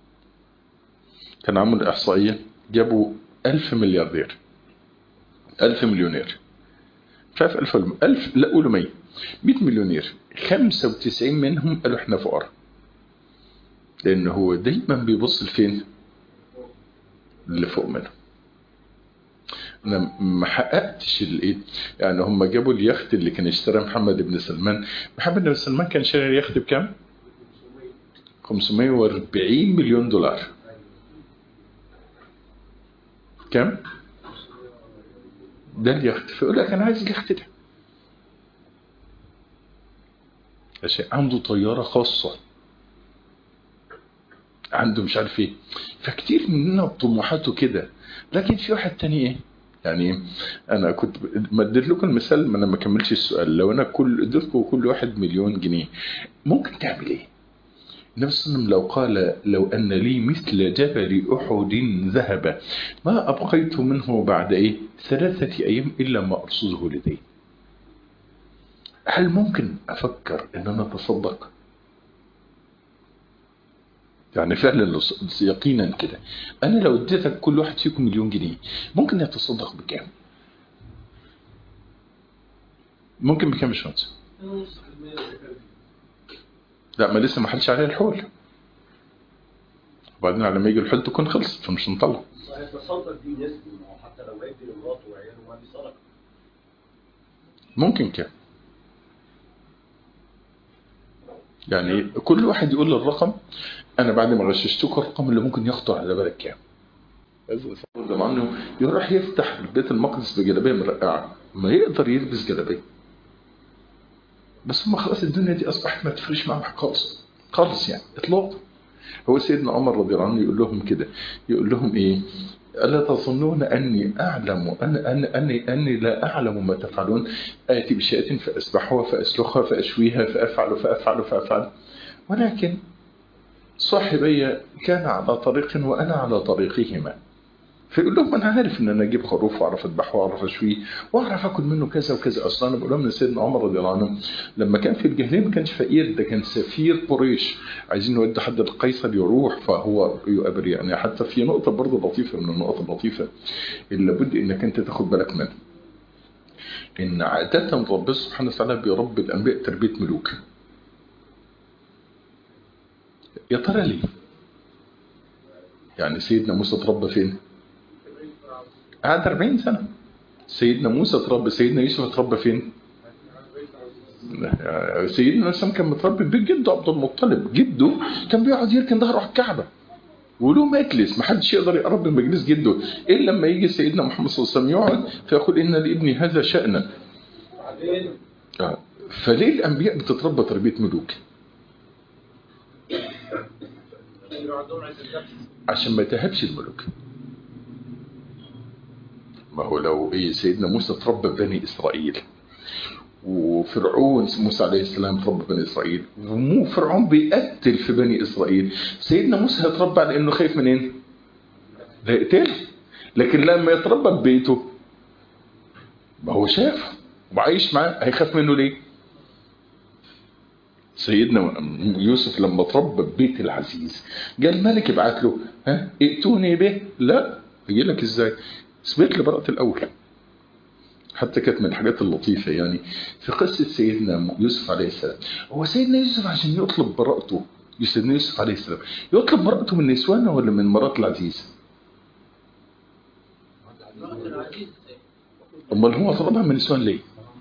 Speaker 1: كان عملوا احصائيه جابوا ألف ملياردير ألف مليونير مش عارف ألف ولا ألف لا قولوا 100 100 مليونير 95 منهم قالوا احنا فقراء لأن هو دايما بيبص لفين اللي فوق منه انا ما حققتش الايه يعني هم جابوا اليخت اللي كان اشتراه محمد بن سلمان محمد بن سلمان كان شاري يخت بكام 540 مليون دولار كم ده اليخت فيقول لك انا عايز اليخت ده عشان عنده طياره خاصه عنده مش عارف ايه فكتير مننا طموحاته كده لكن في واحد تاني ايه يعني انا كنت مديت لكم المثال ما انا ما كملتش السؤال لو انا كل اديتكم كل واحد مليون جنيه ممكن تعمل ايه النبي صلى الله عليه وسلم لو قال لو ان لي مثل جبل احد ذهب ما ابقيت منه بعد ايه ثلاثه ايام الا ما ارصده لدي هل ممكن افكر ان انا اتصدق يعني فعلا لو س- يقينا كده انا لو اديتك كل واحد فيكم مليون جنيه ممكن يتصدق بكام ممكن بكام يا باشمهندس
Speaker 2: نص في المية
Speaker 1: لا ما لسه ما حدش عليها الحول وبعدين على ما يجي الحول تكون خلصت فمش نطلع
Speaker 3: هيتصدق دي نسبي ما هو حتى لو هيدي لمراته وعياله ما دي صدقه
Speaker 1: ممكن كام يعني كل واحد يقول الرقم انا بعد ما غششتكم الرقم اللي ممكن يخطر على بالك كام ده مع انه يروح يفتح بيت المقدس بجلابيه مرقعه ما يقدر يلبس جلابيه بس هم خلاص الدنيا دي اصبحت ما تفرقش معاهم خالص خالص يعني اطلاقا هو سيدنا عمر رضي الله عنه يقول لهم كده يقول لهم ايه ألا تظنون أني أعلم أن أن أني أني لا أعلم ما تفعلون آتي بشاة فأسبحها فأسلخها فأشويها فأفعل فأفعل فأفعل ولكن صاحبي كان على طريق وأنا على طريقهما فيقول لهم انا عارف ان انا اجيب خروف واعرف اذبحه واعرف اشويه واعرف اكل منه كذا وكذا اصلا انا بقول لهم ان سيدنا عمر رضي الله عنه لما كان في الجاهليه ما كانش فقير ده كان سفير قريش عايزين نودي حد القيصر يروح فهو يقابل يعني حتى في نقطه برضه لطيفه من النقط اللطيفه اللي لابد انك انت تاخد بالك منها ان عاده ربنا سبحانه وتعالى بيربي الانبياء تربيه ملوك يا ترى ليه؟ يعني سيدنا موسى اتربى فين؟ قعد 40 سنة سيدنا موسى اتربى سيدنا يوسف اتربى فين؟ سيدنا موسى كان متربي في بيت جده عبد المطلب جده كان بيقعد يركن ظهره على الكعبة وله مجلس محدش يقدر يقرب من مجلس جده الا لما يجي سيدنا محمد صلى الله عليه وسلم يقعد فيقول ان لابني هذا شأنا
Speaker 2: بعدين
Speaker 1: آه. فليه الانبياء بتتربى تربيه ملوك؟
Speaker 2: يبقى عندهم عز النفس
Speaker 1: عشان ما يتهبش الملوك ما هو لو ايه سيدنا موسى تربى بني اسرائيل وفرعون موسى عليه السلام تربى بني اسرائيل ومو فرعون بيقتل في بني اسرائيل سيدنا موسى هيتربى على انه خايف منين؟ لا يقتل لكن لما يتربى ببيته ما هو شاف وعايش معاه هيخاف منه ليه؟ سيدنا يوسف لما تربى ببيت العزيز قال الملك ابعت له ها ائتوني به لا يجي لك ازاي اثبت لي براءة الاول حتى كانت من الحاجات اللطيفة يعني في قصة سيدنا يوسف عليه السلام هو سيدنا يوسف عشان يطلب براءته سيدنا يوسف عليه السلام يطلب براءته من نسوانه ولا من مرات العزيز
Speaker 4: مرات العزيز
Speaker 1: امال هو طلبها من نسوان ليه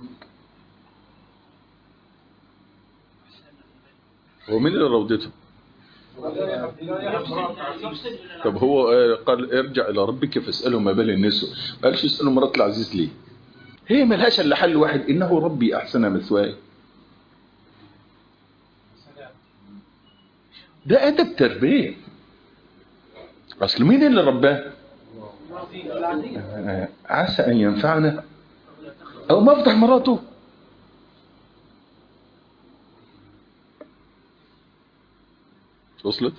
Speaker 1: هو مين اللي روضته
Speaker 2: لا يحب امرأة
Speaker 4: يحسن من
Speaker 1: طب هو آه، قال ارجع الى ربك فاساله ما بال النسوة ما قالش اساله مرات العزيز ليه هي ملهاش الا حل واحد انه ربي احسن مثواي
Speaker 2: سلام
Speaker 1: ده ادب تربيه اصل مين اللي رباه
Speaker 4: العزيز
Speaker 1: آه، عسى ان ينفعنا او ما افضح مراته وصلت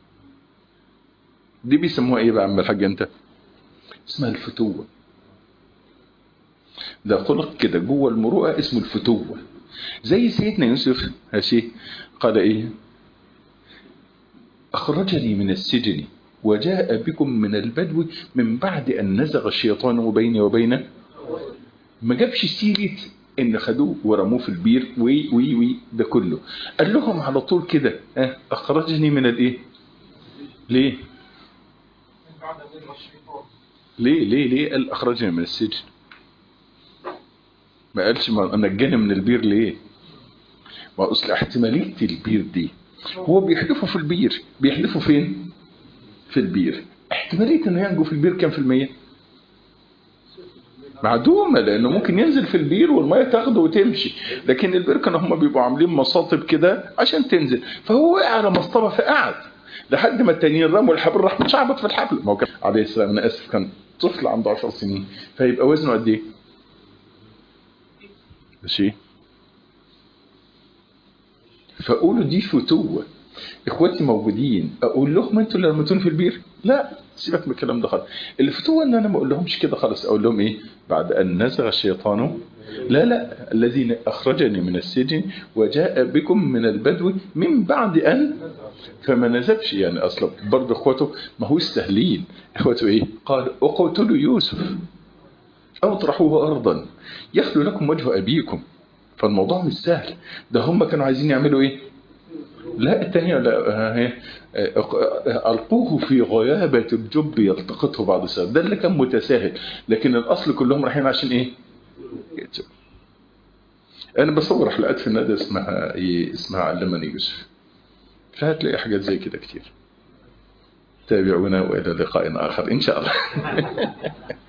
Speaker 1: دي بيسموها ايه بقى يا عم الحاج انت اسمها الفتوة ده خلق كده جوه المروءة اسمه الفتوة زي سيدنا يوسف هاشي قال ايه اخرجني من السجن وجاء بكم من البدو من بعد ان نزغ الشيطان بيني وبينه ما جابش سيرة ان خدوه ورموه في البير وي وي وي ده كله قال لهم على طول كده اه اخرجني من الايه ليه
Speaker 2: من بعد أن يلغى الشيطان
Speaker 1: ليه ليه ليه قال اخرجني من السجن ما قالش ما نجاني من البير ليه ما اصل احتماليه البير دي هو بيحدفوا في البير بيحدفوا فين في البير احتماليه انه ينجو في البير كام في الميه معدومه لانه ممكن ينزل في البير والميه تاخده وتمشي لكن البير كانوا هم بيبقوا عاملين مصاطب كده عشان تنزل فهو وقع على مصطبه فقعد لحد ما التانيين رموا الحبل راح متشعبط في الحبل ما هو كان عليه السلام انا اسف كان طفل عنده 10 سنين فيبقى وزنه قد ايه؟ ماشي فقولوا دي فتوه اخواتي موجودين اقول لهم انتوا اللي رميتوني في البير لا سيبك من الكلام ده خالص الفتوه ان انا ما اقول لهمش كده خالص اقول لهم ايه بعد ان نزغ الشيطان لا لا الذي اخرجني من السجن وجاء بكم من البدو من بعد ان فما نزبش يعني اصلا برضه اخواته ما هو سهلين اخواته ايه قال اقتلوا يوسف او اطرحوه ارضا يخلو لكم وجه ابيكم فالموضوع مش سهل ده هم كانوا عايزين يعملوا ايه لا الثانية لا هي ألقوه في غيابة الجب يلتقطه بعض السبب ده اللي كان متساهل لكن الأصل كلهم رايحين عشان إيه؟ يقتلوا. أنا بصور حلقات في النادي اسمها إيه؟ اسمها علمني يوسف فهتلاقي حاجات زي كده كتير تابعونا وإلى لقاء آخر إن شاء الله